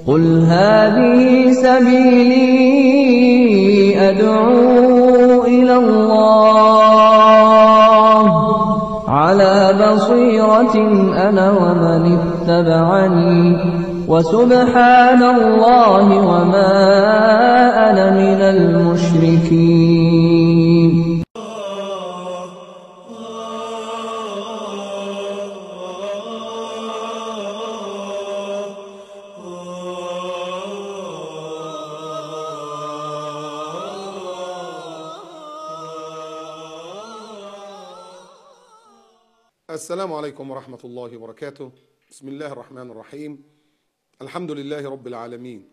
قل هذه سبيلي أدعو إلى الله على بصيرة أنا ومن اتبعني وسبحان الله وما أنا من المشركين السلام عليكم ورحمة الله وبركاته بسم الله الرحمن الرحيم الحمد لله رب العالمين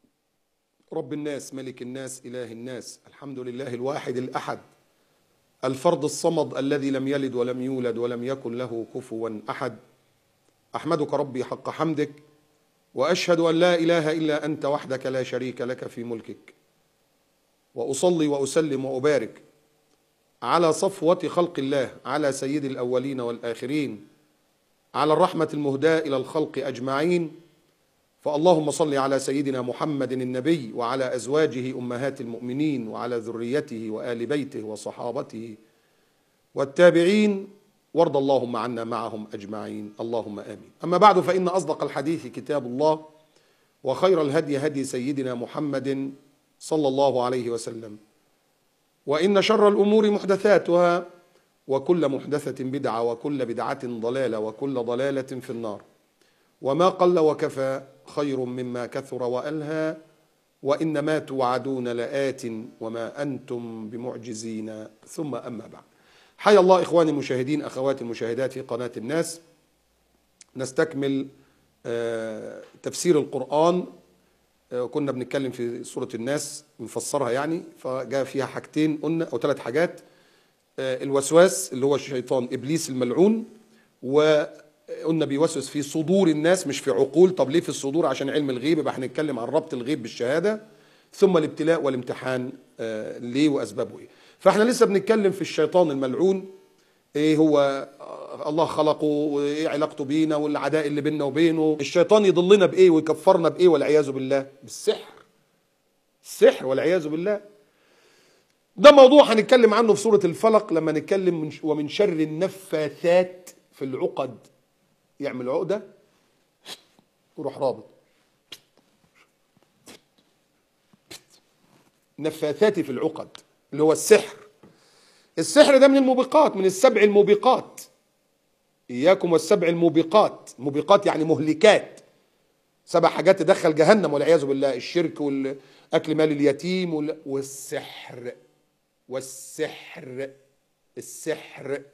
رب الناس ملك الناس إله الناس الحمد لله الواحد الأحد الفرد الصمد الذي لم يلد ولم يولد ولم يكن له كفوا أحد أحمدك ربي حق حمدك وأشهد أن لا إله إلا أنت وحدك لا شريك لك في ملكك وأصلي وأسلم وأبارك على صفوة خلق الله على سيد الأولين والآخرين على الرحمة المهداة إلى الخلق أجمعين فاللهم صل على سيدنا محمد النبي وعلى أزواجه أمهات المؤمنين وعلى ذريته وآل بيته وصحابته والتابعين وارض اللهم عنا معهم أجمعين اللهم آمين أما بعد فإن أصدق الحديث كتاب الله وخير الهدي هدي سيدنا محمد صلى الله عليه وسلم وإن شر الأمور محدثاتها وكل محدثة بدعة وكل بدعة ضلالة وكل ضلالة في النار وما قل وكفى خير مما كثر وألهى وإن ما توعدون لآت وما أنتم بمعجزين ثم أما بعد حيا الله إخواني المشاهدين أخواتي المشاهدات في قناة الناس نستكمل آه، تفسير القرآن كنا بنتكلم في سورة الناس نفسرها يعني فجاء فيها حاجتين قلنا أو ثلاث حاجات الوسواس اللي هو الشيطان إبليس الملعون وقلنا بيوسوس في صدور الناس مش في عقول طب ليه في الصدور عشان علم الغيب يبقى هنتكلم عن ربط الغيب بالشهادة ثم الابتلاء والامتحان ليه وأسبابه إيه فاحنا لسه بنتكلم في الشيطان الملعون ايه هو الله خلقه وايه علاقته بينا والعداء اللي بيننا وبينه الشيطان يضلنا بايه ويكفرنا بايه والعياذ بالله بالسحر السحر والعياذ بالله ده موضوع هنتكلم عنه في سورة الفلق لما نتكلم من ومن شر النفاثات في العقد يعمل عقدة ويروح رابط نفاثات في العقد اللي هو السحر السحر ده من الموبقات من السبع الموبقات إياكم والسبع الموبقات موبقات يعني مهلكات سبع حاجات تدخل جهنم والعياذ بالله الشرك والأكل مال اليتيم وال... والسحر والسحر السحر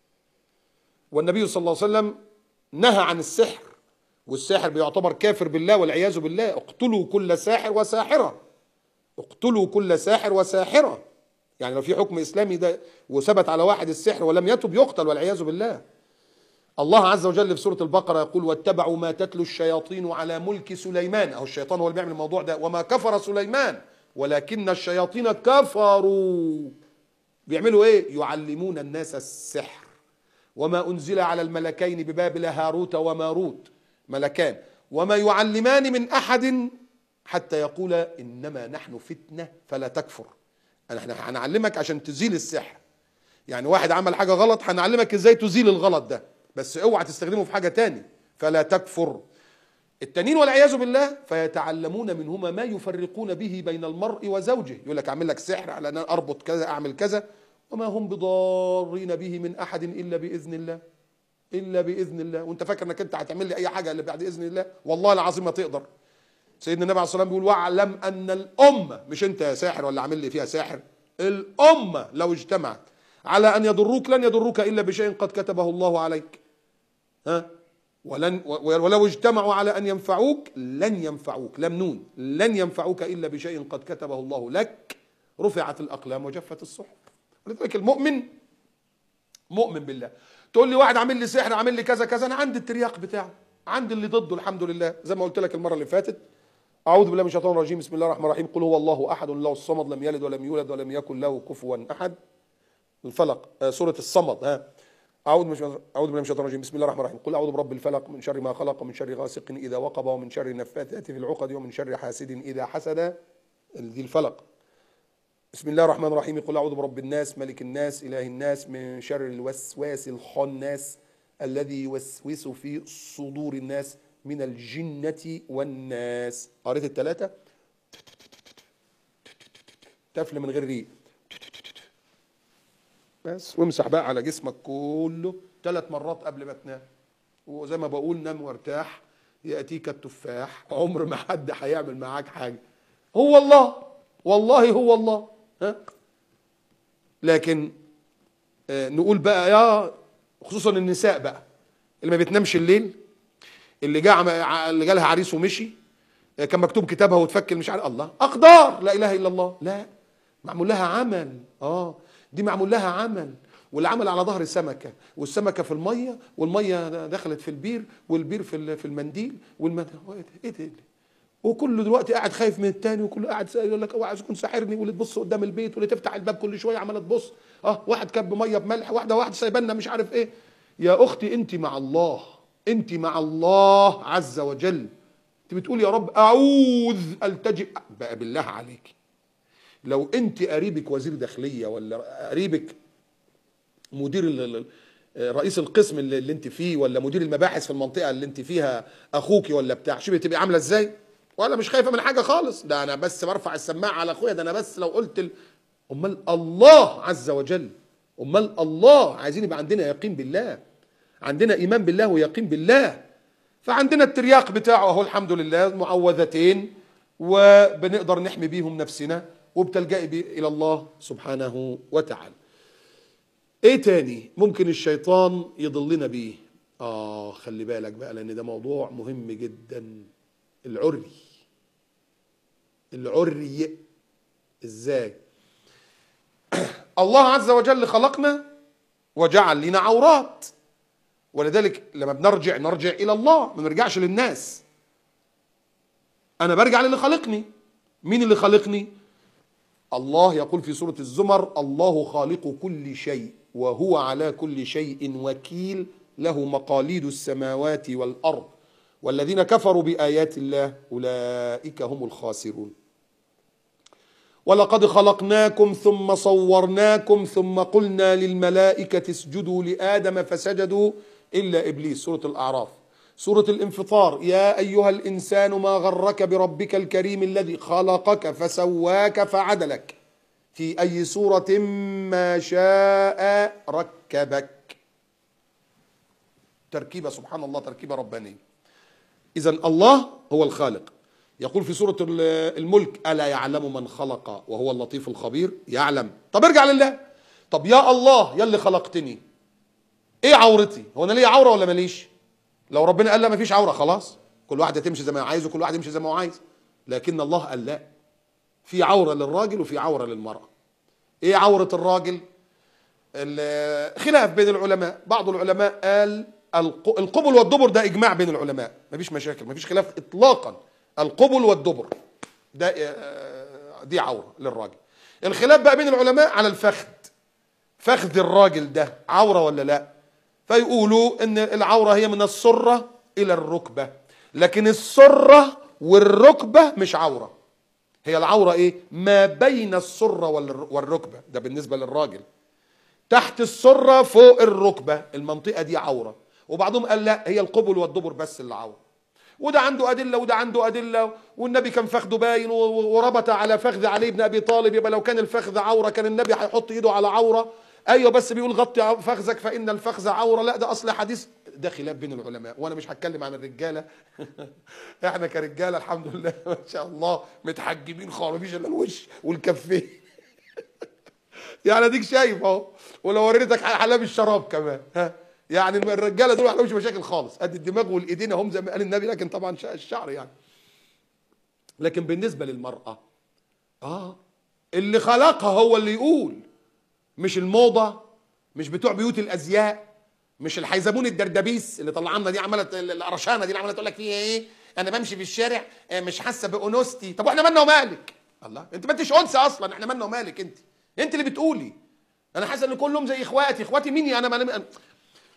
والنبي صلى الله عليه وسلم نهى عن السحر والساحر بيعتبر كافر بالله والعياذ بالله اقتلوا كل ساحر وساحرة اقتلوا كل ساحر وساحرة يعني لو في حكم اسلامي ده وثبت على واحد السحر ولم يتب يقتل والعياذ بالله الله عز وجل في سوره البقره يقول واتبعوا ما تتلو الشياطين على ملك سليمان او الشيطان هو اللي بيعمل الموضوع ده وما كفر سليمان ولكن الشياطين كفروا بيعملوا ايه يعلمون الناس السحر وما انزل على الملكين ببابل هاروت وماروت ملكان وما يعلمان من احد حتى يقول انما نحن فتنه فلا تكفر احنا هنعلمك عشان تزيل السحر يعني واحد عمل حاجه غلط هنعلمك ازاي تزيل الغلط ده بس اوعى تستخدمه في حاجه تاني فلا تكفر التانيين والعياذ بالله فيتعلمون منهما ما يفرقون به بين المرء وزوجه يقول لك اعمل لك سحر على ان اربط كذا اعمل كذا وما هم بضارين به من احد الا باذن الله الا باذن الله وانت فاكر انك انت هتعمل لي اي حاجه الا بعد اذن الله والله العظيم ما تقدر سيدنا النبي عليه الصلاه والسلام بيقول واعلم ان الامه مش انت يا ساحر ولا عامل لي فيها ساحر الامه لو اجتمعت على ان يضروك لن يضروك الا بشيء قد كتبه الله عليك ها ولن ولو اجتمعوا على ان ينفعوك لن ينفعوك لم نون لن ينفعوك الا بشيء قد كتبه الله لك رفعت الاقلام وجفت الصحف ولذلك المؤمن مؤمن بالله تقول لي واحد عامل لي سحر عامل لي كذا كذا انا عندي الترياق بتاعه عندي اللي ضده الحمد لله زي ما قلت لك المره اللي فاتت أعوذ بالله من الشيطان الرجيم بسم الله الرحمن الرحيم قل هو الله أحد الله الصمد لم يلد ولم يولد ولم يكن له كفوا أحد الفلق آه سورة الصمد ها أعوذ من الشيطان- أعوذ بالله من الشيطان الرجيم بسم الله الرحمن الرحيم قل أعوذ برب الفلق من شر ما خلق ومن شر غاسق إذا وقب ومن شر النفاثات في العقد ومن شر حاسد إذا حسد ذي الفلق بسم الله الرحمن الرحيم قل أعوذ برب الناس ملك الناس إله الناس من شر الوسواس الخناس الذي يوسوس في صدور الناس من الجنة والناس قريت الثلاثة تفل من غير ريق بس وامسح بقى على جسمك كله ثلاث مرات قبل ما تنام وزي ما بقول نام وارتاح ياتيك التفاح عمر ما حد هيعمل معاك حاجه هو الله والله هو الله ها لكن آه، نقول بقى يا خصوصا النساء بقى اللي ما بتنامش الليل اللي جاء عم- ع- اللي جالها عريس ومشي آه، كان مكتوب كتابها وتفكر مش عارف الله اقدار لا اله الا الله لا معمول لها عمل اه دي معمول لها عمل والعمل على ظهر سمكه والسمكه في الميه والميه دخلت في البير والبير في ال- في المنديل والمنديل ايه ده ايه ده إيه ده؟ وكله دلوقتي قاعد خايف من التاني وكله قاعد سا- يقول لك اوعى عايز يكون ساحرني واللي تبص قدام البيت واللي تفتح الباب كل شويه عماله تبص اه واحد كب ميه بملح واحده واحده سايبنا مش عارف ايه يا اختي انت مع الله انت مع الله عز وجل انت بتقول يا رب اعوذ التجئ بقى بالله عليك لو انت قريبك وزير داخليه ولا قريبك مدير ال- ال- رئيس القسم اللي, اللي انت فيه ولا مدير المباحث في المنطقه اللي انت فيها اخوكي ولا بتاع شوفي تبقي عامله ازاي ولا مش خايفه من حاجه خالص ده انا بس برفع السماعه على اخويا ده انا بس لو قلت ال... امال الله عز وجل امال الله عايزين يبقى عندنا يقين بالله عندنا ايمان بالله ويقين بالله فعندنا الترياق بتاعه اهو الحمد لله معوذتين وبنقدر نحمي بيهم نفسنا وبتلجئي بي الى الله سبحانه وتعالى ايه تاني ممكن الشيطان يضلنا بيه اه خلي بالك بقى لان ده موضوع مهم جدا العري العري ازاي الله عز وجل خلقنا وجعل لنا عورات ولذلك لما بنرجع نرجع الى الله ما نرجعش للناس انا برجع للي خلقني مين اللي خلقني الله يقول في سورة الزمر الله خالق كل شيء وهو على كل شيء وكيل له مقاليد السماوات والأرض والذين كفروا بآيات الله أولئك هم الخاسرون ولقد خلقناكم ثم صورناكم ثم قلنا للملائكة اسجدوا لآدم فسجدوا إلا إبليس سورة الأعراف سورة الانفطار يا أيها الإنسان ما غرك بربك الكريم الذي خلقك فسواك فعدلك في أي صورة ما شاء ركبك تركيبة سبحان الله تركيبة ربانية إذا الله هو الخالق يقول في سورة ال- الملك ألا يعلم من خلق وهو اللطيف الخبير يعلم طب ارجع لله طب يا الله يا اللي خلقتني ايه عورتي هو انا ليا عوره ولا ماليش لو ربنا قال لا مفيش عوره خلاص كل واحد هتمشي زي ما عايز وكل واحد يمشي زي ما هو عايز لكن الله قال لا في عوره للراجل وفي عوره للمراه ايه عوره الراجل ال- خلاف بين العلماء بعض العلماء قال الق- القبل والدبر ده اجماع بين العلماء مفيش مشاكل مفيش خلاف اطلاقا القبل والدبر ده آه، دي عوره للراجل الخلاف بقى بين العلماء على الفخذ فخذ الراجل ده عوره ولا لا فيقولوا ان العوره هي من السره الى الركبه لكن السره والركبه مش عوره هي العوره ايه ما بين السره والر- والركبه ده بالنسبه للراجل تحت السره فوق الركبه المنطقه دي عوره وبعضهم قال لا هي القبل والدبر بس اللي عوره وده عنده ادله وده عنده ادله والنبي كان فخذه باين و- و- وربط على فخذ علي بن ابي طالب يبقى لو كان الفخذ عوره كان النبي هيحط ايده على عوره ايوه بس بيقول غطي ع- فخذك فان الفخذ عوره لا ده اصل حديث ده خلاف بين العلماء وانا مش هتكلم عن الرجاله احنا كرجاله الحمد لله ما شاء الله متحجبين خالص مفيش الا الوش والكفين يعني اديك شايف اهو ولو وريتك حلاب الشراب كمان ها يعني الرجاله دول ما عندهمش مشاكل خالص قد الدماغ والايدين هم زي ما قال النبي لكن طبعا شا- الشعر يعني لكن بالنسبه للمراه اه اللي خلقها هو اللي يقول مش الموضه مش بتوع بيوت الازياء مش الحيزبون الدردبيس اللي طلع لنا دي عماله القرشانه دي اللي عماله تقول لك فيها ايه انا بمشي في الشارع آه، مش حاسه بانوثتي طب واحنا مالنا ومالك الله انت ما انتش انثى اصلا احنا مالنا ومالك انت انت اللي بتقولي انا حاسه ان كلهم زي اخواتي اخواتي مين انا ما أنا-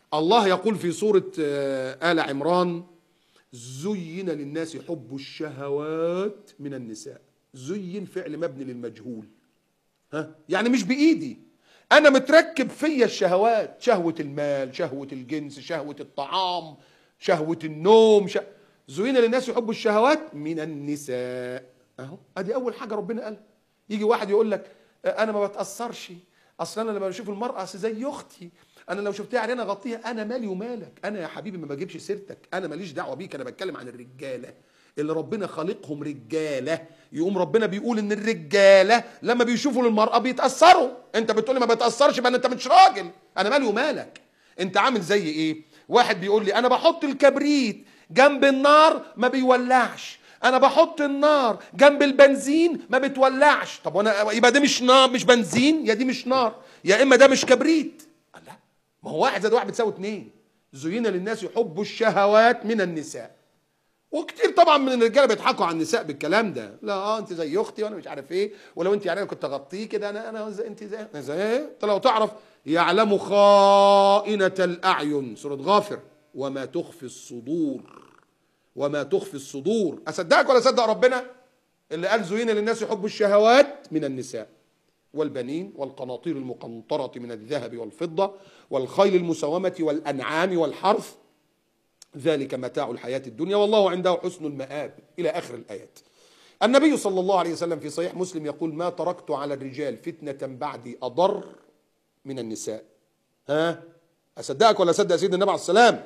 الله يقول في سورة آه، آل عمران زين للناس حب الشهوات من النساء زين فعل مبني للمجهول ها يعني مش بايدي انا متركب فيا الشهوات شهوه المال شهوه الجنس شهوه الطعام شهوه النوم شه... زين للناس يحبوا الشهوات من النساء اهو ادي اول حاجه ربنا قالها يجي واحد يقول لك آه، انا ما بتاثرش اصل انا لما بشوف المراه أصل زي اختي انا لو شفتها علينا اغطيها انا مالي ومالك انا يا حبيبي ما بجيبش سيرتك انا ماليش دعوه بيك انا بتكلم عن الرجاله اللي ربنا خالقهم رجاله يقوم ربنا بيقول ان الرجاله لما بيشوفوا المراه بيتاثروا انت بتقولي ما بتاثرش يبقى انت مش راجل انا مالي ومالك انت عامل زي ايه واحد بيقول لي انا بحط الكبريت جنب النار ما بيولعش انا بحط النار جنب البنزين ما بتولعش طب وانا يبقى ده مش نار مش بنزين يا دي مش نار يا اما ده مش كبريت قال لا ما هو واحد زائد واحد بتساوي اتنين زين للناس حب الشهوات من النساء وكتير طبعا من الرجاله بيضحكوا على النساء بالكلام ده لا اه انت زي اختي وانا مش عارف ايه ولو انت يعني انا كنت اغطيه كده انا انا زي انت زي أنا زي ايه انت لو تعرف يعلم خائنة الاعين سورة غافر وما تخفي الصدور وما تخفي الصدور اصدقك ولا اصدق ربنا اللي قال زين للناس حب الشهوات من النساء والبنين والقناطير المقنطرة من الذهب والفضة والخيل المسومة والأنعام والحرث ذلك متاع الحياة الدنيا والله عنده حسن المآب إلى آخر الآيات النبي صلى الله عليه وسلم في صحيح مسلم يقول ما تركت على الرجال فتنة بعدي أضر من النساء ها أصدقك ولا أصدق سيدنا النبي عليه السلام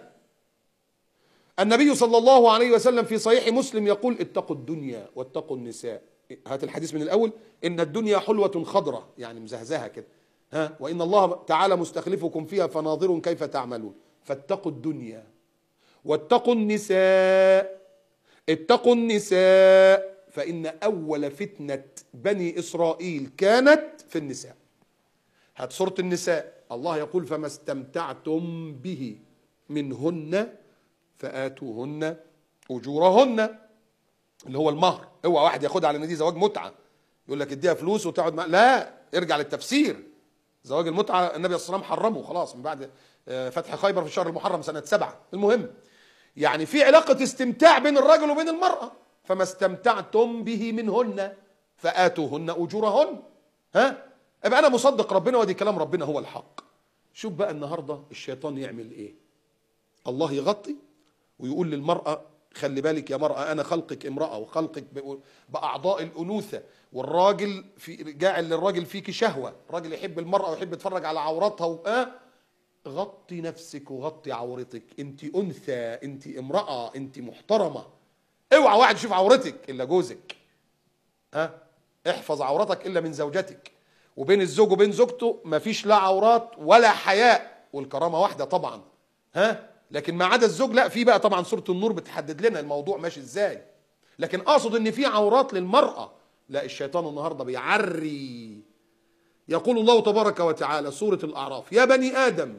النبي صلى الله عليه وسلم في صحيح مسلم يقول اتقوا الدنيا واتقوا النساء هات الحديث من الأول إن الدنيا حلوة خضرة يعني مزهزهة كده ها وإن الله تعالى مستخلفكم فيها فناظر كيف تعملون فاتقوا الدنيا واتقوا النساء اتقوا النساء فإن أول فتنة بني إسرائيل كانت في النساء هات سورة النساء الله يقول فما استمتعتم به منهن فآتوهن أجورهن اللي هو المهر اوعى واحد ياخدها على ان دي زواج متعه يقول لك اديها فلوس وتقعد مع... لا ارجع للتفسير زواج المتعه النبي صلى الله عليه وسلم حرمه خلاص من بعد آه، فتح خيبر في الشهر المحرم سنه سبعه المهم يعني في علاقه استمتاع بين الرجل وبين المراه فما استمتعتم به منهن فاتوهن اجورهن ها ابقى انا مصدق ربنا ودي كلام ربنا هو الحق شوف بقى النهارده الشيطان يعمل ايه الله يغطي ويقول للمرأة خلي بالك يا مرأة أنا خلقك امرأة وخلقك ب- بأعضاء الأنوثة والراجل في جاعل للراجل فيك شهوة راجل يحب المرأة ويحب يتفرج على عوراتها و... آه غطي نفسك وغطي عورتك انت أنثى انت امرأة انت محترمة اوعى واحد يشوف عورتك إلا جوزك ها احفظ عورتك إلا من زوجتك وبين الزوج وبين زوجته مفيش لا عورات ولا حياء والكرامة واحدة طبعا ها لكن ما عدا الزوج لا في بقى طبعا سوره النور بتحدد لنا الموضوع ماشي ازاي لكن اقصد ان في عورات للمراه لا الشيطان النهارده بيعري يقول الله تبارك وتعالى سوره الاعراف يا بني ادم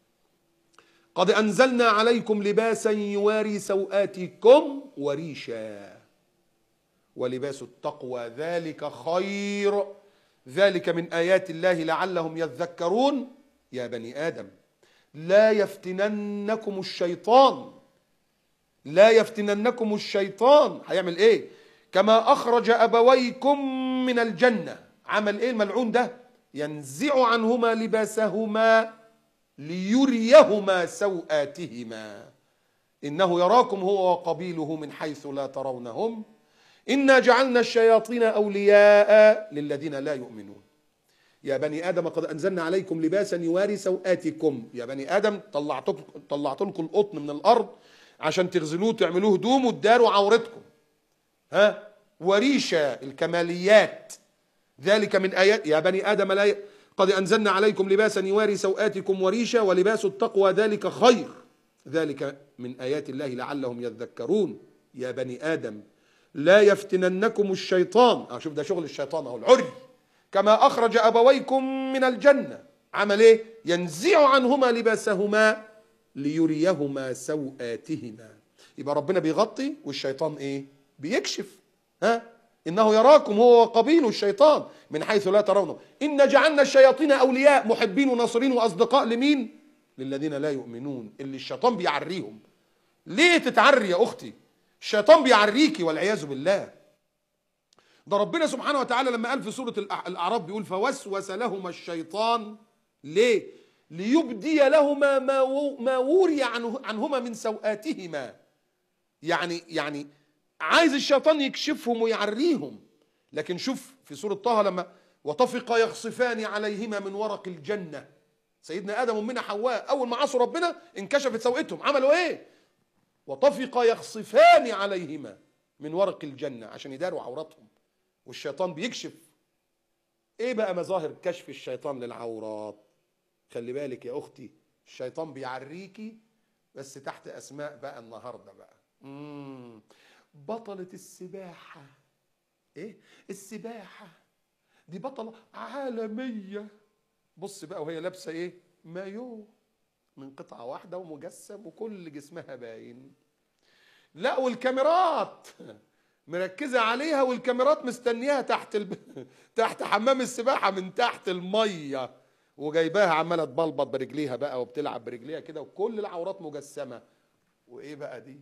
قد انزلنا عليكم لباسا يواري سوآتكم وريشا ولباس التقوى ذلك خير ذلك من ايات الله لعلهم يذكرون يا بني ادم لا يفتننكم الشيطان لا يفتننكم الشيطان هيعمل ايه كما اخرج ابويكم من الجنه عمل ايه الملعون ده ينزع عنهما لباسهما ليريهما سوآتهما انه يراكم هو وقبيله من حيث لا ترونهم انا جعلنا الشياطين اولياء للذين لا يؤمنون يا بني ادم قد انزلنا عليكم لباسا يواري سوآتكم يا بني ادم طلعتكم طلعت لكم القطن من الارض عشان تغزلوه تعملوه هدوم وتداروا عورتكم ها وريشا الكماليات ذلك من ايات يا بني ادم لا ي... قد انزلنا عليكم لباسا يواري سوآتكم وريشا ولباس التقوى ذلك خير ذلك من ايات الله لعلهم يذكرون يا بني ادم لا يفتننكم الشيطان اه شوف ده شغل الشيطان اهو العري كما أخرج أبويكم من الجنة عمل إيه؟ ينزع عنهما لباسهما ليريهما سوآتهما يبقى ربنا بيغطي والشيطان إيه؟ بيكشف ها؟ إنه يراكم هو وقبيله الشيطان من حيث لا ترونه إن جعلنا الشياطين أولياء محبين وناصرين وأصدقاء لمين؟ للذين لا يؤمنون اللي الشيطان بيعريهم ليه تتعري يا اختي الشيطان بيعريكي والعياذ بالله ده ربنا سبحانه وتعالى لما قال في سورة الأع- الأعراف بيقول فوسوس لهما الشيطان ليه؟ ليبدي لهما ما و- ما وري عنه عنهما من سوآتهما يعني يعني عايز الشيطان يكشفهم ويعريهم لكن شوف في سورة طه لما وطفقا يخصفان عليهما من ورق الجنة سيدنا آدم ومنا حواء أول ما عصوا ربنا انكشفت سوءتهم عملوا إيه؟ وطفقا يخصفان عليهما من ورق الجنة عشان يداروا عوراتهم والشيطان بيكشف ايه بقى مظاهر كشف الشيطان للعورات خلي بالك يا اختي الشيطان بيعريكي بس تحت اسماء بقى النهارده بقى مم. بطلة السباحة ايه السباحة دي بطلة عالمية بص بقى وهي لابسة ايه مايو من قطعة واحدة ومجسم وكل جسمها باين لا والكاميرات مركزة عليها والكاميرات مستنياها تحت الب... تحت حمام السباحة من تحت المية وجايباها عمالة تبلبط برجليها بقى وبتلعب برجليها كده وكل العورات مجسمة وايه بقى دي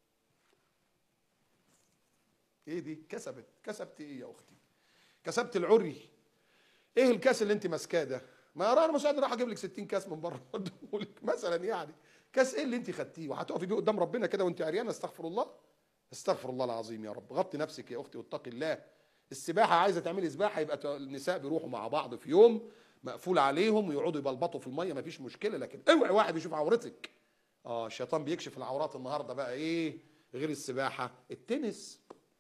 ايه دي كسبت كسبت ايه يا اختي كسبت العري ايه الكاس اللي انت ماسكاه ده ما انا مش قادر راح اجيب لك 60 كاس من بره واديهولك مثلا يعني كاس ايه اللي انت خدتيه وهتقفي بيه قدام ربنا كده وانت عريانه استغفر الله استغفر الله العظيم يا رب غطي نفسك يا اختي واتقي الله السباحه عايزه تعملي سباحه يبقى النساء بيروحوا مع بعض في يوم مقفول عليهم ويقعدوا يبلبطوا في الميه مفيش مشكله لكن اوعي واحد يشوف عورتك اه الشيطان بيكشف العورات النهارده بقى ايه غير السباحه التنس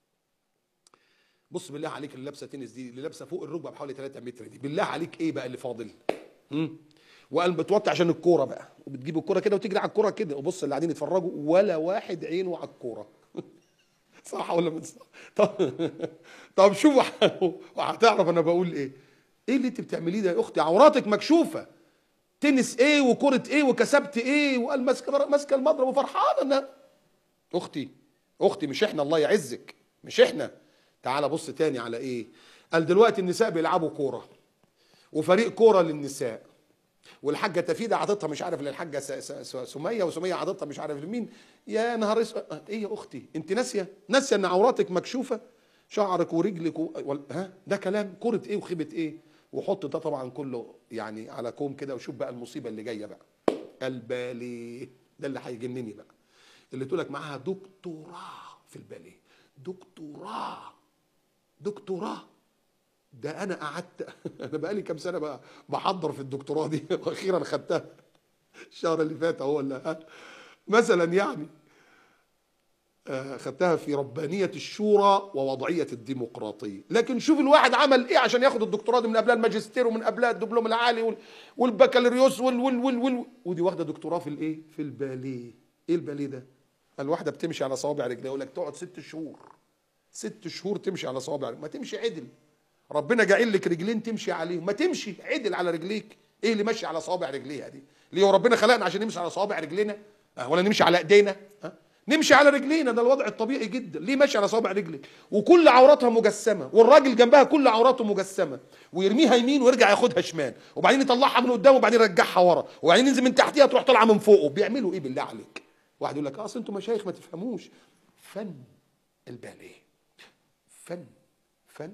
بص بالله عليك اللي لابسه تنس دي اللي لابسه فوق الركبه بحوالي 3 متر دي بالله عليك ايه بقى اللي فاضل مم. وقال بتوطي عشان الكوره بقى وبتجيب الكوره كده وتجري على الكوره كده وبص اللي قاعدين يتفرجوا ولا واحد عينه على الكوره صح ولا مش صح طب طب شوف وهتعرف انا بقول ايه ايه اللي انت بتعمليه ده يا اختي عوراتك مكشوفه تنس ايه وكره ايه وكسبت ايه وقال ماسكه ماسكه المضرب وفرحانه انا اختي اختي مش احنا الله يعزك مش احنا تعال بص تاني على ايه قال دلوقتي النساء بيلعبوا كوره وفريق كوره للنساء والحاجه تفيده عطتها مش عارف للحاجه س- س- س- سميه وسميه عطتها مش عارف لمين يا نهار اسود ايه يا اختي انت ناسيه ناسيه ان عوراتك مكشوفه شعرك ورجلك و... وال- ها ده كلام كره ايه وخيبه ايه وحط ده طبعا كله يعني على كوم كده وشوف بقى المصيبه اللي جايه بقى الباليه ده اللي هيجنني بقى اللي تقول لك معاها دكتوراه في الباليه دكتوراه دكتوراه ده انا قعدت انا بقالي كام سنه بقى بحضر في الدكتوراه دي واخيرا خدتها الشهر اللي فات اهو ولا ها؟ مثلا يعني آه، خدتها في ربانية الشورى ووضعية الديمقراطية لكن شوف الواحد عمل ايه عشان ياخد الدكتوراه دي من قبلها الماجستير ومن قبلها الدبلوم العالي وال- والبكالوريوس وال وال وال وال ودي واخده دكتوراه في الايه في الباليه ايه الباليه ده الواحده بتمشي على صوابع رجليها يقول لك تقعد ست شهور ست شهور تمشي على صوابع رجليها. ما تمشي عدل ربنا جاعل لك رجلين تمشي عليهم ما تمشي عدل على رجليك ايه اللي ماشي على صوابع رجليها دي ليه هو ربنا خلقنا عشان نمشي على صوابع رجلينا أه ولا نمشي على ايدينا أه؟ نمشي على رجلينا ده الوضع الطبيعي جدا ليه ماشي على صوابع رجلك وكل عوراتها مجسمه والراجل جنبها كل عوراته مجسمه ويرميها يمين ويرجع ياخدها شمال وبعدين يطلعها من قدام وبعدين يرجعها ورا وبعدين ينزل من تحتيها تروح طالعه من فوقه بيعملوا ايه بالله عليك واحد يقول لك اصل انتوا مشايخ ما تفهموش فن الباليه فن فن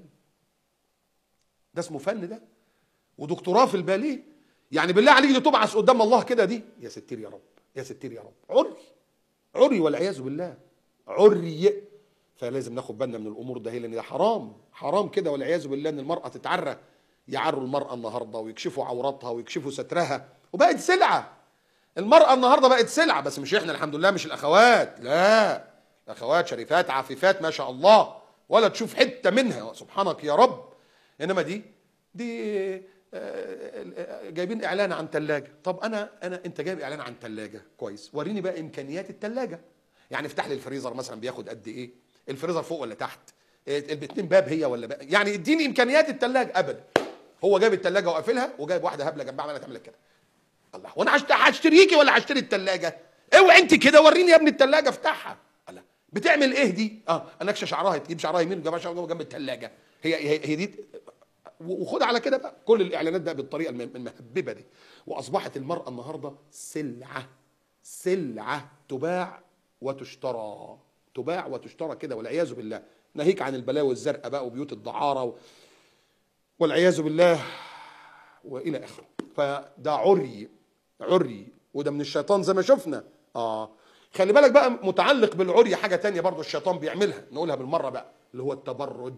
ده اسمه فن ده ودكتوراه في الباليه يعني بالله عليك دي تبعث قدام الله كده دي يا ستير يا رب يا ستير يا رب عري عري والعياذ بالله عري فلازم ناخد بالنا من الامور ده هي لان ده حرام حرام كده والعياذ بالله ان المراه تتعرى يعروا المراه النهارده ويكشفوا عوراتها ويكشفوا سترها وبقت سلعه المراه النهارده بقت سلعه بس مش احنا الحمد لله مش الاخوات لا الاخوات شريفات عفيفات ما شاء الله ولا تشوف حته منها سبحانك يا رب انما دي دي آه، جايبين اعلان عن ثلاجه طب انا انا انت جايب اعلان عن ثلاجه كويس وريني بقى امكانيات الثلاجه يعني افتح لي الفريزر مثلا بياخد قد ايه الفريزر فوق ولا تحت آه، الاتنين باب هي ولا باب يعني اديني امكانيات الثلاجه ابدا هو جايب الثلاجه وقافلها وجايب واحده هبله جنبها عماله تعمل كده الله وانا هشت- هشتريكي ولا هشتري الثلاجه اوعي انت كده وريني يا ابني الثلاجه افتحها الله بتعمل ايه دي اه انكشه شعرها تجيب شعرها يمين وجنب شعرها جنب الثلاجه هي هي, هي دي وخد على كده بقى كل الاعلانات بقى بالطريقه الم- المهببه دي واصبحت المراه النهارده سلعه سلعه تباع وتشترى تباع وتشترى كده والعياذ بالله ناهيك عن البلاوي الزرقاء بقى وبيوت الدعاره و... والعياذ بالله والى اخره فده عري عري وده من الشيطان زي ما شفنا اه خلي بالك بقى متعلق بالعري حاجه تانية برضو الشيطان بيعملها نقولها بالمره بقى اللي هو التبرج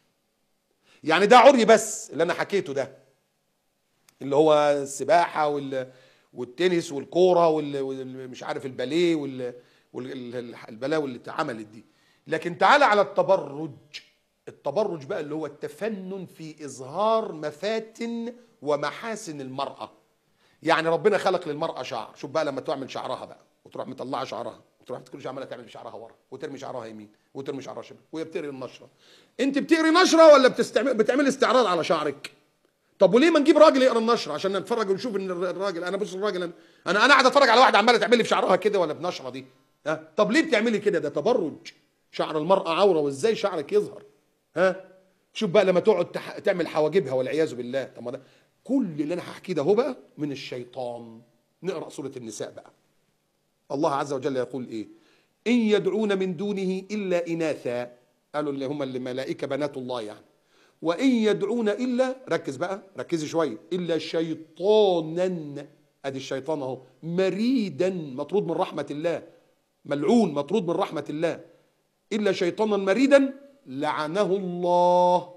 يعني ده عري بس اللي انا حكيته ده اللي هو السباحه وال والتنس والكوره وال وال- مش عارف الباليه وال والبلاوي اللي اتعملت دي لكن تعالى على التبرج التبرج بقى اللي هو التفنن في اظهار مفاتن ومحاسن المراه يعني ربنا خلق للمراه شعر شوف بقى لما تعمل شعرها بقى وتروح مطلعه شعرها وتروح كل شويه عماله تعمل شعرها ورا وترمي شعرها يمين وترمي شعرها شمال وهي بتقري النشره انت بتقري نشره ولا بتستعمل بتعمل استعراض على شعرك طب وليه ما نجيب راجل يقرا النشره عشان نتفرج ونشوف ان الراجل انا بص الراجل انا انا انا قاعد اتفرج على واحده عماله تعمل لي في شعرها كده ولا بنشره دي ها طب ليه بتعملي كده ده تبرج شعر المراه عوره وازاي شعرك يظهر ها شوف بقى لما تقعد تح... تعمل حواجبها والعياذ بالله طب ما ده كل اللي انا هحكيه ده هو بقى من الشيطان نقرا سوره النساء بقى الله عز وجل يقول ايه ان يدعون من دونه الا اناثا قالوا اللي هم الملائكه بنات الله يعني وان يدعون الا ركز بقى ركزي شويه الا شيطانا ادي الشيطان اهو مريدا مطرود من رحمه الله ملعون مطرود من رحمه الله الا شيطانا مريدا لعنه الله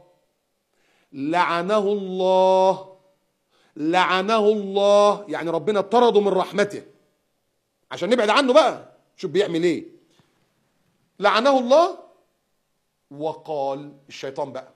لعنه الله لعنه الله يعني ربنا طرده من رحمته عشان نبعد عنه بقى شوف بيعمل ايه لعنه الله وقال الشيطان بقى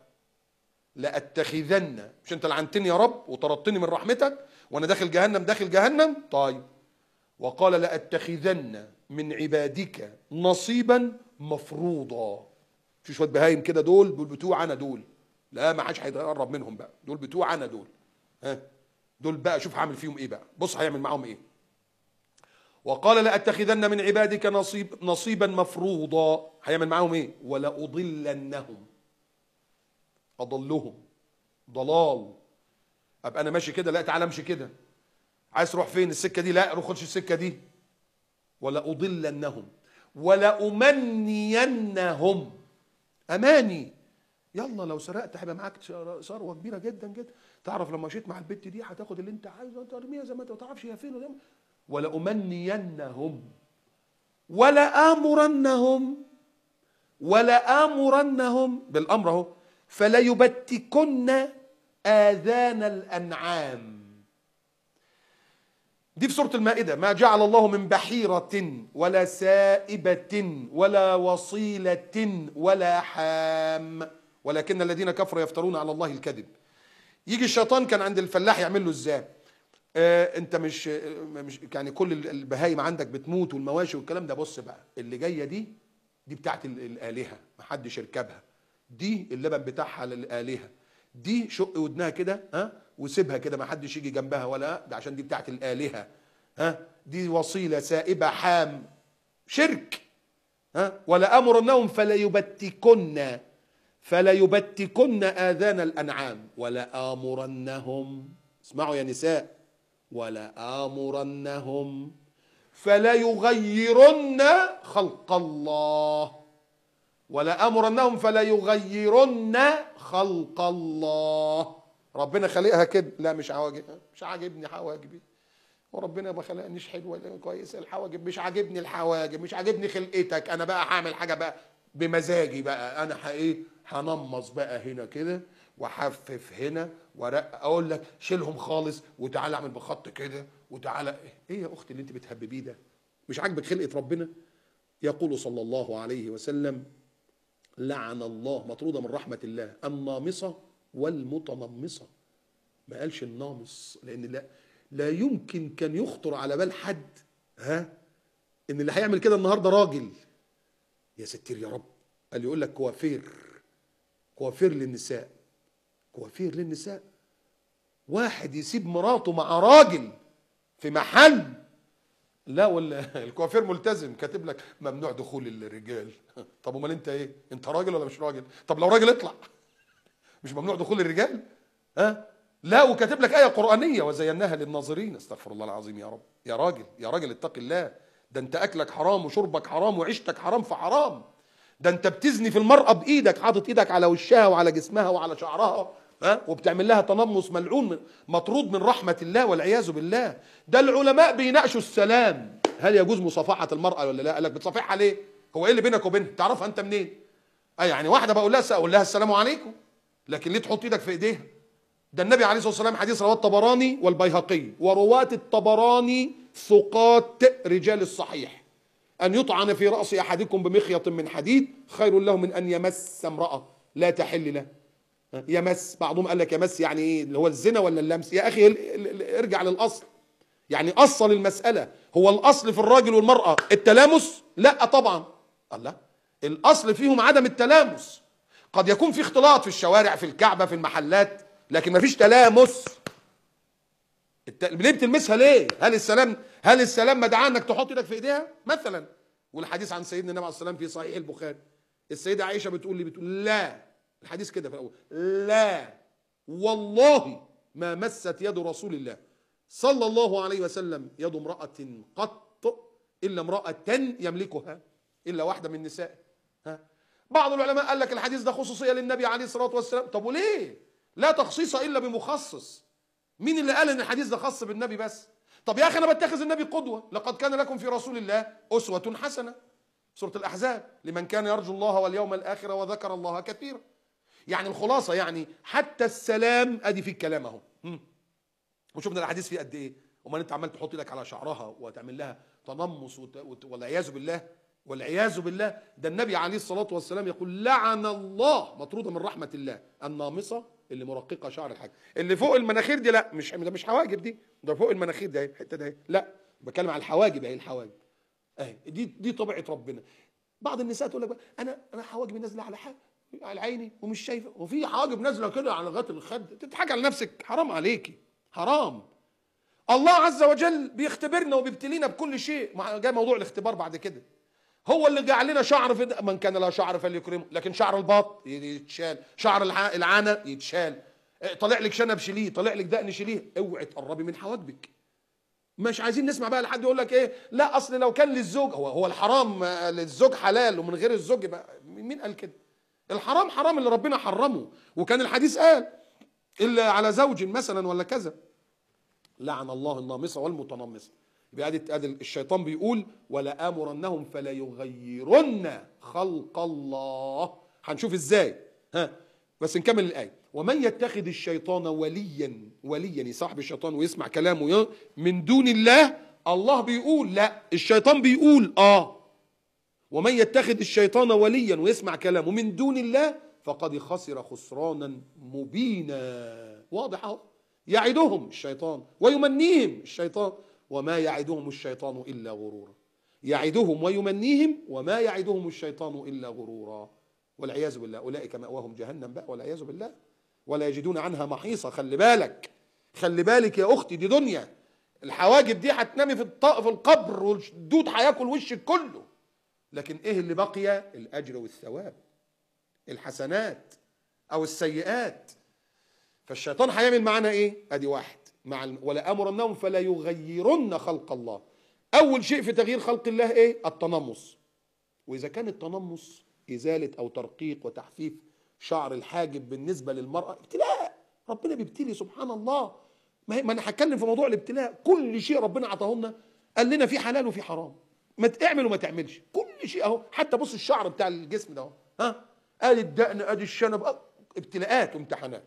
لأتخذن مش انت لعنتني يا رب وطردتني من رحمتك وانا داخل جهنم داخل جهنم طيب وقال لأتخذن من عبادك نصيبا مفروضا في شويه بهايم كده دول دول بتوع انا دول لا ما حدش هيقرب منهم بقى دول بتوع انا دول ها دول بقى شوف هعمل فيهم ايه بقى بص هيعمل معاهم ايه وقال لأتخذن من عبادك نصيب نصيبا مفروضا هيعمل معاهم ايه ولأضلنهم اضلهم ضلال ابقى انا ماشي كده لا تعالى امشي كده عايز تروح فين السكه دي لا روح خش السكه دي ولا اضلنهم ولا امنينهم اماني يلا لو سرقت هيبقى معاك ثروه كبيره جدا جدا تعرف لما مشيت مع البت دي هتاخد اللي انت عايزه ترميها زي ما انت ما تعرفش هي فين ولا ولا امنينهم ولا امرنهم ولا امرنهم بالامر اهو فلا يبتكن اذان الانعام دي في سوره المائده ما جعل الله من بحيره ولا سائبه ولا وصيله ولا حام ولكن الذين كفروا يفترون على الله الكذب يجي الشيطان كان عند الفلاح يعمل له ازاي آه انت مش آه، مش يعني كل البهايم عندك بتموت والمواشي والكلام ده بص بقى اللي جايه دي دي بتاعت ال- الالهه محدش يركبها دي اللبن بتاعها للالهه دي شق ودنها كده ها وسيبها كده ما حدش يجي جنبها ولا ده عشان دي بتاعت الالهه ها دي وصيله سائبه حام شرك ها ولا امرنهم فلا يبتكن فلا يبتكن اذان الانعام ولا امرنهم اسمعوا يا نساء ولا امرنهم فلا يغيرن خلق الله ولا امرنهم فلا يغيرن خلق الله ربنا خلقها كده لا مش عواجب مش عاجبني حواجبي وربنا ما خلقنيش حلوه ولا كويسه الحواجب مش عاجبني الحواجب مش عاجبني خلقتك انا بقى هعمل حاجه بقى بمزاجي بقى انا ح- ايه هنمص بقى هنا كده واحفف هنا ورق اقول لك شيلهم خالص وتعالى اعمل بخط كده وتعالى ايه يا اختي اللي انت بتهببيه ده مش عاجبك خلقه ربنا يقول صلى الله عليه وسلم لعن الله مطرودة من رحمة الله النامصة والمتنمصة ما قالش النامص لأن لا لا يمكن كان يخطر على بال حد ها إن اللي هيعمل كده النهاردة راجل يا ستير يا رب قال يقول لك كوافير كوافير للنساء كوافير للنساء واحد يسيب مراته مع راجل في محل لا ولا الكوافير ملتزم كاتب لك ممنوع دخول الرجال طب امال انت ايه انت راجل ولا مش راجل طب لو راجل اطلع مش ممنوع دخول الرجال ها لا وكاتب لك آية قرآنية وزيناها للناظرين استغفر الله العظيم يا رب يا راجل يا راجل اتق الله ده انت أكلك حرام وشربك حرام وعيشتك حرام في حرام ده انت بتزني في المرأة بإيدك حاطط إيدك على وشها وعلى جسمها وعلى شعرها ها وبتعمل لها تنمص ملعون من مطرود من رحمة الله والعياذ بالله ده العلماء بيناقشوا السلام هل يجوز مصافحة المرأة ولا لا قال لك بتصافحها ليه هو ايه اللي بينك وبينها تعرفها انت منين اه يعني واحدة بقول لها اقول لها السلام عليكم لكن ليه تحط ايدك في ايديها ده النبي عليه الصلاه والسلام حديث رواه الطبراني والبيهقي ورواة الطبراني ثقات رجال الصحيح ان يطعن في راس احدكم بمخيط من حديد خير له من ان يمس امراه لا تحل له يمس بعضهم قال لك يمس يعني ايه اللي هو الزنا ولا اللمس يا اخي ال- ال- ال- ارجع للاصل يعني اصل المساله هو الاصل في الراجل والمراه التلامس لا طبعا الله الاصل فيهم عدم التلامس قد يكون في اختلاط في الشوارع في الكعبه في المحلات لكن مفيش تلامس الت... ليه بتلمسها ليه هل السلام هل السلام مدعاه انك تحط ايدك في ايديها مثلا والحديث عن سيدنا النبي عليه الصلاه والسلام في صحيح البخاري السيده عائشه بتقول لي بتقول لا الحديث كده في الاول لا والله ما مست يد رسول الله صلى الله عليه وسلم يد امراه قط الا امراه يملكها الا واحده من نسائه ها بعض العلماء قال لك الحديث ده خصوصيه للنبي عليه الصلاه والسلام طب وليه لا تخصيص الا بمخصص مين اللي قال ان الحديث ده خاص بالنبي بس طب يا اخي انا بتخذ النبي قدوه لقد كان لكم في رسول الله اسوه حسنه سوره الاحزاب لمن كان يرجو الله واليوم الاخر وذكر الله كثيرا يعني الخلاصه يعني حتى السلام ادي في الكلام اهو هم. وشفنا الحديث فيه قد ايه امال انت عمال تحط ايدك على شعرها وتعمل لها تنمص وت... وت... والعياذ بالله والعياذ بالله ده النبي عليه الصلاه والسلام يقول لعن الله مطروده من رحمه الله النامصه اللي مرققه شعر الحاج اللي فوق المناخير دي لا مش ده مش حواجب دي ده فوق المناخير ده اهي الحته ده اهي. لا بتكلم على الحواجب اهي الحواجب اهي دي دي طبيعه ربنا بعض النساء تقول لك بقى انا انا حواجبي نازله على حاجه على عيني ومش شايفه وفي حواجب نازله كده على لغايه الخد تضحك على نفسك حرام عليكي حرام الله عز وجل بيختبرنا وبيبتلينا بكل شيء مع- جاي موضوع الاختبار بعد كده هو اللي جعل لنا شعر في د- من كان لا شعر فليكرمه لكن شعر الباط يتشال شعر الع- العانه يتشال اه، طالع لك شنب شيليه طالع لك دقن شيليه اوعي تقربي من حواجبك مش عايزين نسمع بقى لحد يقول لك ايه لا اصل لو كان للزوج هو هو الحرام آه، للزوج حلال ومن غير الزوج يبقى مين قال كده الحرام حرام اللي ربنا حرمه وكان الحديث قال الا على زوج مثلا ولا كذا لعن الله النامصه والمتنمصه يبقى ادي ادي الشيطان بيقول ولا امرنهم فلا يغيرن خلق الله هنشوف ازاي ها بس نكمل الايه ومن يتخذ الشيطان وليا وليا يصاحب الشيطان ويسمع كلامه ي- من دون الله الله بيقول لا الشيطان بيقول اه ومن يتخذ الشيطان وليا ويسمع كلامه من دون الله فقد خسر خسرانا مبينا واضح اهو يعدهم الشيطان ويمنيهم الشيطان وما يعدهم الشيطان الا غرورا يعدهم ويمنيهم وما يعدهم الشيطان الا غرورا والعياذ بالله اولئك ماواهم جهنم بقى والعياذ بالله ولا يجدون عنها محيصا خلي بالك خلي بالك يا اختي دي دنيا الحواجب دي هتنامي في الط- في القبر والدود هياكل وشك كله لكن ايه اللي بقي الاجر والثواب الحسنات او السيئات فالشيطان هيعمل معانا ايه ادي واحد مع ال... ولا امرنهم فلا يغيرن خلق الله اول شيء في تغيير خلق الله ايه التنمص واذا كان التنمص ازاله او ترقيق وتحفيف شعر الحاجب بالنسبه للمراه ابتلاء ربنا بيبتلي سبحان الله ما, هي- ما انا هتكلم في موضوع الابتلاء كل شيء ربنا عطاه لنا قال لنا في حلال وفي حرام ما تعمل وما تعملش كل شيء اهو حتى بص الشعر بتاع الجسم ده اهو ها ادي الدقن ادي الشنب أه، ابتلاءات وامتحانات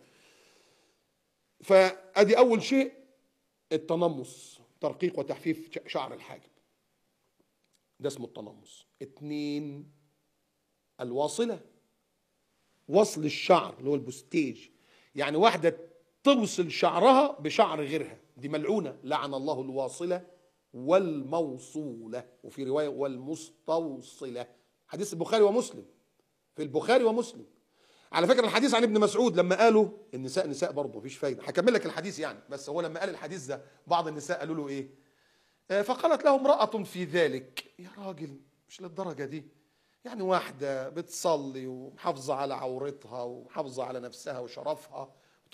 فادي اول شيء التنمص ترقيق وتحفيف ش- شعر الحاجب ده اسمه التنمص اتنين الواصلة وصل الشعر اللي هو البوستيج يعني واحدة توصل شعرها بشعر غيرها دي ملعونة لعن الله الواصلة والموصولة وفي رواية والمستوصلة حديث البخاري ومسلم في البخاري ومسلم على فكره الحديث عن ابن مسعود لما قالوا النساء نساء برضه مفيش فايده هكمل لك الحديث يعني بس هو لما قال الحديث ده بعض النساء قالوا له ايه آه، فقالت له امراه في ذلك يا راجل مش للدرجه دي يعني واحده بتصلي ومحافظه على عورتها ومحافظه على نفسها وشرفها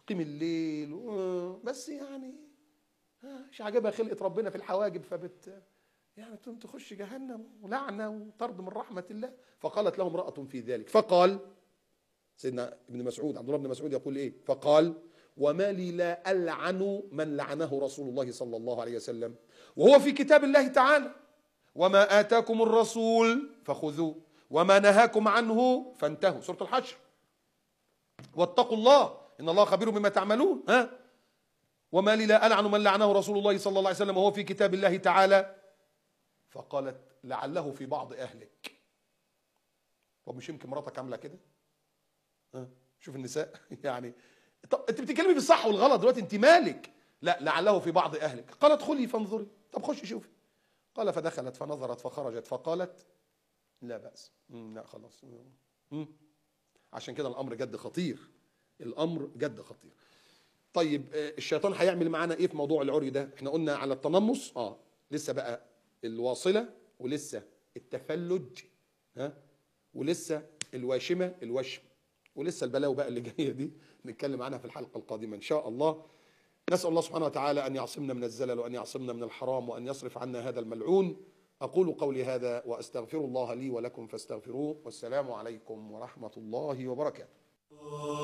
تقيم الليل و- بس يعني آه، مش عاجبها خلقه ربنا في الحواجب فبت يعني تقوم تخش جهنم ولعنه وطرد من رحمه الله فقالت له امراه في ذلك فقال سيدنا ابن مسعود عبد الله بن مسعود يقول ايه فقال وما لي لا العن من لعنه رسول الله صلى الله عليه وسلم وهو في كتاب الله تعالى وما اتاكم الرسول فخذوه وما نهاكم عنه فانتهوا سوره الحشر واتقوا الله ان الله خبير بما تعملون ها وما لي لا العن من لعنه رسول الله صلى الله عليه وسلم وهو في كتاب الله تعالى فقالت لعله في بعض اهلك طب مش يمكن مراتك عامله كده ها شوف النساء يعني طب انت بتتكلمي بالصح والغلط دلوقتي انت مالك لا لعله في بعض اهلك قال ادخلي فانظري طب خشي شوفي قال فدخلت فنظرت فخرجت فقالت لا باس مم، لا خلاص مم. عشان كده الامر جد خطير الامر جد خطير طيب آه، الشيطان هيعمل معانا ايه في موضوع العري ده احنا قلنا على التنمص اه لسه بقى الواصله ولسه التفلج ها ولسه الواشمه الوشم ولسه البلاوي بقى اللي جايه دي نتكلم عنها في الحلقه القادمه ان شاء الله نسال الله سبحانه وتعالى ان يعصمنا من الزلل وان يعصمنا من الحرام وان يصرف عنا هذا الملعون اقول قولي هذا واستغفر الله لي ولكم فاستغفروه والسلام عليكم ورحمه الله وبركاته